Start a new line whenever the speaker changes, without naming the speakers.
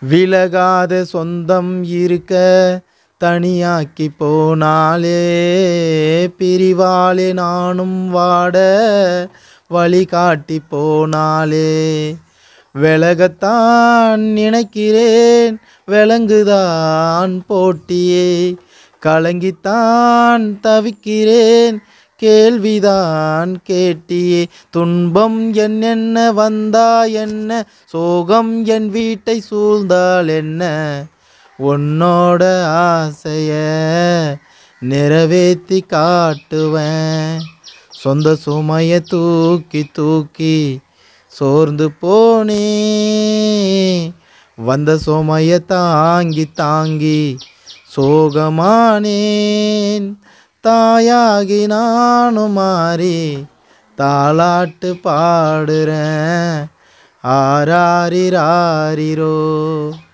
விலகாத சொந்தம் இருக்க தனியாக்கி போனாலே பிரிவாலே நானும் வாட வழிகாட்டி போனாலே விலகத்தான் நினைக்கிறேன் விலங்குதான் போட்டியே கலங்கித்தான் தவிக்கிறேன் கேள்விதான் கேட்டியே துன்பம் என்னென்ன வந்தா என்ன சோகம் என் வீட்டை சூழ்ந்தால் என்ன உன்னோட ஆசைய நிறைவேற்றி காட்டுவேன் சொந்த சுமைய தூக்கி தூக்கி சோர்ந்து போனே வந்த சுமைய தாங்கி தாங்கி சோகமானேன் தாயாகி நானும் மாறி தாளாட்டு பாடுறேன் ஆராரிராரிரோ